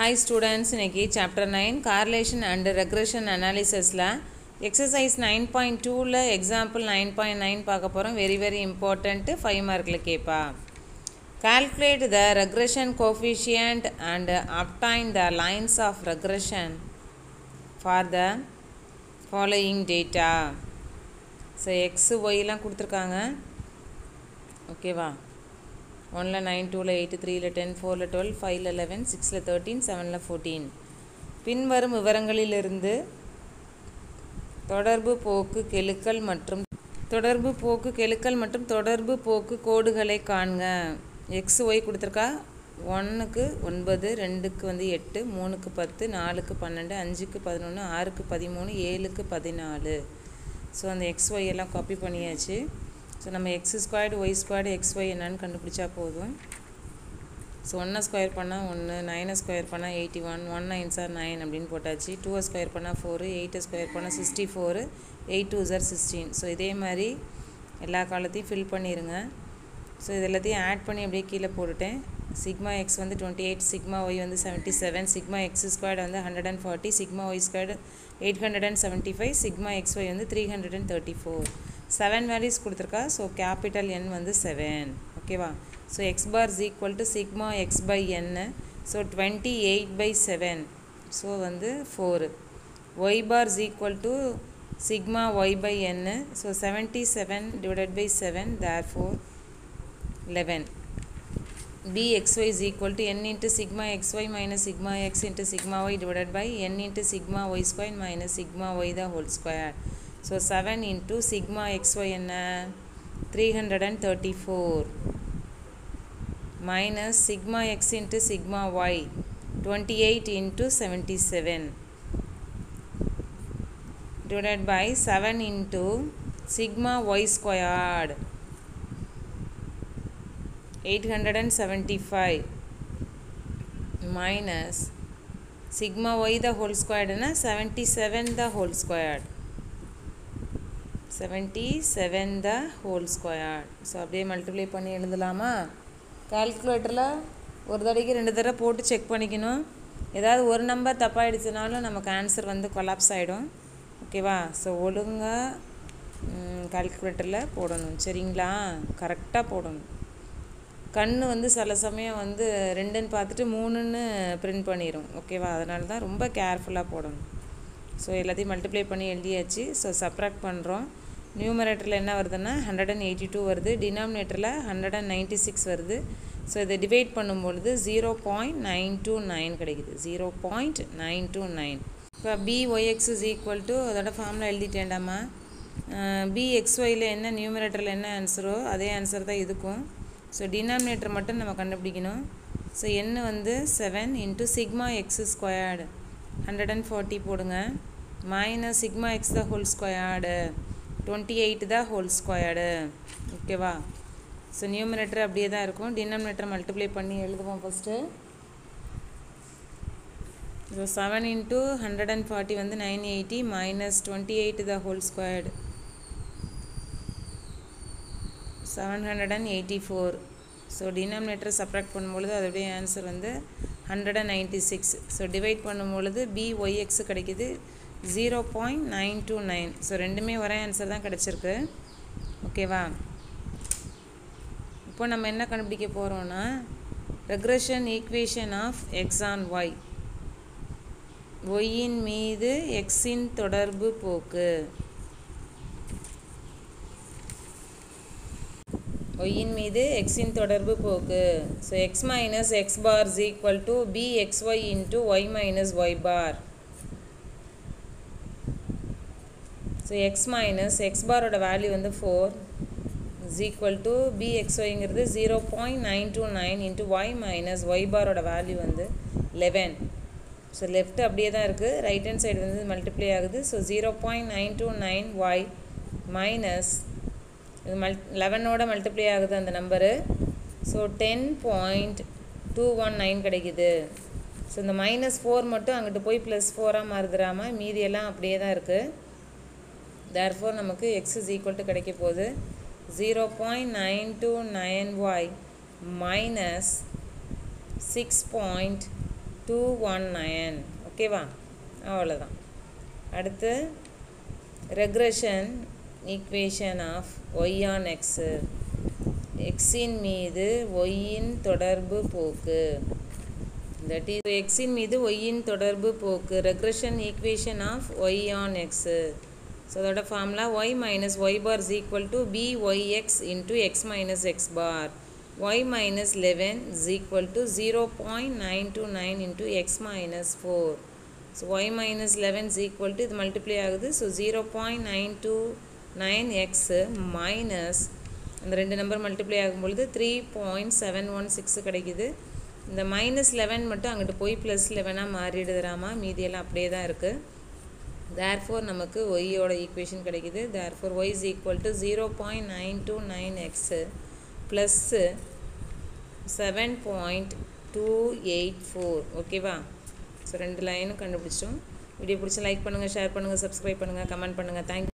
Hi students இன்னைக்கு chapter nine correlation and regression அனாலிசிஸில் exercise nine point டூவில் example nine point nine பார்க்க போகிறோம் வெரி வெரி இம்பார்ட்டண்ட்டு ஃபைவ் மார்க்கில் கேட்பா calculate the regression coefficient and obtain the lines of regression for the following data so X ஒய்லாம் கொடுத்துருக்காங்க ஓகேவா ஒனில் நைன் டூவில் எயிட்டு த்ரீயில் டென் ஃபோரில் டுவெல் ஃபைவ்ல லெவன் சிக்ஸில் தேர்ட்டீன் செவனில் ஃபோர்டீன் பின்வரும் விவரங்களிலிருந்து தொடர்பு போக்கு கெழுக்கள் மற்றும் தொடர்பு போக்கு கெழுக்கள் மற்றும் தொடர்பு போக்கு கோடுகளை காண்க எக்ஸ் ஒய் கொடுத்துருக்கா ஒன்றுக்கு ஒன்பது ரெண்டுக்கு வந்து எட்டு மூணுக்கு பத்து நாலுக்கு பன்னெண்டு அஞ்சுக்கு பதினொன்று ஆறுக்கு பதிமூணு ஏழுக்கு பதினாலு ஸோ அந்த எக்ஸ் ஒய் எல்லாம் காப்பி பண்ணியாச்சு ஸோ நம்ம X squared Y squared X Y என்னன்னு கண்டுபிடிச்சா போதும் ஸோ ஒன்னை ஸ்கொயர் பண்ணால் ஒன்று நைனை ஸ்கொயர் பண்ணால் eighty one one nine sir nine அப்படின்னு போட்டாச்சு டூவை ஸ்கொயர் பண்ணால் ஃபோரு எயிட்டை ஸ்கொயர் பண்ணால் sixty four eight two sir sixteen so இதே மாதிரி எல்லா காலத்தையும் ஃபில் பண்ணிடுங்க ஸோ இது எல்லாத்தையும் ஆட் பண்ணி அப்படியே கீழே போட்டுட்டேன் சிக்மா எக்ஸ் வந்து டுவெண்ட்டி எயிட் சிக்மா ஒய் வந்து seventy seven sigma X squared வந்து hundred and forty sigma Y squared eight hundred and seventy five sigma X Y வந்து three hundred and thirty four seven values கொடுத்துருக்கா so capital N வந்து seven ஓகேவா so X bar is equal to sigma X by N so twenty eight by seven so வந்து four Y bar is equal to sigma Y by N so seventy seven divided by seven there four eleven bxy is equal to n into sigma xy minus sigma x into sigma y divided by n into sigma y square minus sigma y the whole square. So 7 into sigma xy என்ன 334 minus sigma x into sigma y 28 into 77 divided by 7 into sigma y squared 875 minus sigma y the whole squared na 77 the whole squared 77 the whole squared so அப்படியே multiply பண்ணி எழுதலாமா கால்குலேட்டரில் ஒரு தடவைக்கு ரெண்டு தடவை போட்டு check பண்ணிக்கணும் ஏதாவது ஒரு நம்பர் தப்பாகிடுச்சுனாலும் நமக்கு ஆன்சர் வந்து கொலாப்ஸ் ஆகிடும் ஓகேவா ஸோ ஒழுங்காக கால்குலேட்டரில் போடணும் சரிங்களா கரெக்டாக போடணும் கண் வந்து சில சமயம் வந்து ரெண்டுன்னு பார்த்துட்டு மூணுன்னு பிரிண்ட் பண்ணிடும் ஓகேவா அதனால தான் ரொம்ப கேர்ஃபுல்லாக போடணும் ஸோ எல்லாத்தையும் மல்டிப்ளை பண்ணி எழுதியாச்சு ஸோ சப்ராக்ட் பண்ணுறோம் நியூமரேட்டரில் என்ன வருதுன்னா ஹண்ட்ரட் அண்ட் எயிட்டி டூ வருது டினாமினேட்டரில் ஹண்ட்ரட் அண்ட் நைன்ட்டி சிக்ஸ் வருது ஸோ இதை டிவைட் பண்ணும்பொழுது zero point nine two nine கிடைக்குது zero point nine two nine இப்போ பிஒய்எக்ஸ் இஸ் ஈக்குவல் டு அதோட ஃபார்மில் எழுதிட்டேன்டாமா பிஎக்ஸ்ஒயில் என்ன நியூமரேட்டரில் என்ன ஆன்சரோ அதே ஆன்சர் தான் இதுக்கும் ஸோ டினாமினேட்டர் மட்டும் நம்ம கண்டுபிடிக்கணும் ஸோ என்ன வந்து seven into sigma X squared hundred and forty போடுங்க minus sigma X the whole squared twenty eight தான் ஹோல் ஸ்கொயர்டு ஓகேவா ஸோ நியூமினேட்டர் அப்படியே தான் இருக்கும் டினாமினேட்டர் மல்டிப்ளை பண்ணி எழுதுவோம் first so seven into hundred and forty வந்து nine eighty minus twenty eight the whole squared seven hundred and eighty four so denominator subtract பண்ணும்பொழுது அதோடைய ஆன்சர் வந்து hundred and ninety six so divide பண்ணும்பொழுது PYX கிடைக்கிது zero point nine two nine so ரெண்டுமே ஒரே answer தான் கிடச்சிருக்கு ஓகேவா இப்போ நம்ம என்ன கண்டுபிடிக்க போகிறோன்னா regression equation of X on Y ஒய்யின் மீது எக்ஸின் தொடர்பு போக்கு ஒய்யின் மீது எக்ஸின் தொடர்பு போக்கு so X minus X bar is equal to B X Y into Y minus Y bar so X minus X பாரோட வேல்யூ வந்து four is equal to B X ஒய்ங்கிறது zero point nine two nine into Y minus Y பாரோட value வந்து eleven so left அப்படியே தான் இருக்குது right hand side வந்து multiply ஆகுது so zero point nine two nine y minus இது மல் லெவனோட மல்டிப்ளை ஆகுது அந்த number so ten point two one nine கிடைக்குது ஸோ இந்த மைனஸ் ஃபோர் மட்டும் அங்கிட்டு போய் ப்ளஸ் ஃபோராக மாறுதுறாம மீதியெல்லாம் அப்படியே தான் இருக்குது தேர் ஃபோர் நமக்கு எக்ஸ் இஸ் ஈக்குவல் டு கிடைக்க போகுது zero point nine two nine y minus six point two one nine ஓகேவா அவ்வளோதான் அடுத்து regression equation of y on x எக்ஸின் மீது ஒய்யின் தொடர்பு போக்கு தட் இஸ் எக்ஸின் மீது ஒய்யின் தொடர்பு போக்கு regression equation of y on x so அதோட formula y minus Y bar is equal to b y x into x minus X bar y minus eleven is equal to zero point nine two nine into x minus four so y minus eleven is equal to இது multiply ஆகுது so zero point nine two nine x minus அந்த ரெண்டு number multiply ஆகும்பொழுது three point seven one six கிடைக்குது இந்த minus eleven மட்டும் அங்கிட்டு போய் ப்ளஸ் லெவனாக மாறிடுதுராமா மீதியெல்லாம் அப்படியே தான் இருக்குது தேர்ஃபோர் நமக்கு ஒய்யோட ஈக்குவேஷன் கிடைக்குது therefore y is equal to zero point nine two nine x plus seven point two eight four ஓகேவா ஸோ ரெண்டு லைனும் கண்டுபிடிச்சோம் வீடியோ பிடிச்சி லைக் பண்ணுங்கள் ஷேர் பண்ணுங்கள் சப்ஸ்கிரைப் பண்ணுங்கள் கமெண்ட் பண்ணுங்கள் தேங்க்